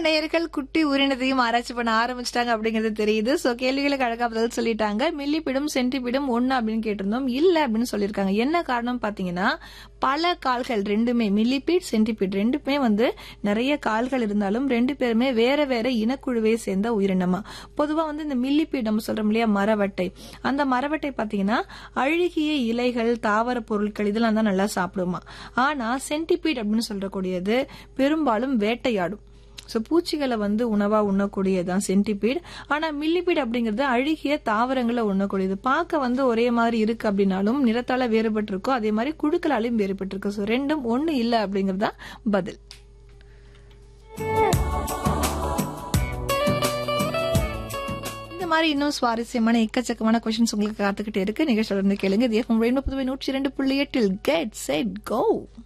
நேயர்கள் குட்டி உரினத்தையும் ஆராய்ச்சி பண்ண ஆரம்பிச்சிட்டாங்க அப்படிங்கறது தெரியுது சோ கேள்விகளுக்கு அழகா பதில் சொல்லிட்டாங்க மில்லிப்பிடும் சென்டிபிடும் ஒண்ணு அப்படின்னு கேட்டிருந்தோம் இல்ல அப்படின்னு சொல்லியிருக்காங்க என்ன காரணம் பாத்தீங்கன்னா பல கால்கள் ரெண்டுமே மில்லிபீட் சென்டிபீட் ரெண்டுமே வந்து நிறைய கால்கள் இருந்தாலும் ரெண்டு பேருமே வேற வேற இனக்குழுவை சேர்ந்த உயிரினமா பொதுவா வந்து இந்த மில்லிபீட் நம்ம சொல்றோம் இல்லையா மரவட்டை அந்த மரவட்டை பாத்தீங்கன்னா அழுகிய இலைகள் தாவர பொருட்கள் இதெல்லாம் தான் நல்லா சாப்பிடுமா ஆனா சென்டிபீட் அப்படின்னு சொல்லக்கூடியது பெரும்பாலும் வேட்டையாடும் ஸோ பூச்சிகளை வந்து உணவா உண்ணக்கூடியதுதான் சென்டிபீட் ஆனா மில்லிபீட் அப்படிங்கிறது அழுகிய தாவரங்களை உண்ணக்கூடியது பார்க்க வந்து ஒரே மாதிரி இருக்கு அப்படின்னாலும் நிறத்தால வேறுபட்டு இருக்கும் அதே மாதிரி குழுக்களாலையும் வேறுபட்டு இருக்கு ஸோ ரெண்டும் ஒண்ணு இல்லை அப்படிங்கிறது தான் பதில் இந்த மாதிரி இன்னும் சுவாரஸ்யமான எக்கச்சக்கமான கொஸ்டின்ஸ் உங்களுக்கு காத்துக்கிட்டே இருக்கு நிகழ்ச்சியில இருந்து கேளுங்க இது எஃப்எம் ரெயின்போ புதுவை நூற்றி இரண்டு புள்ளி எட்டில் கெட் செட் கோ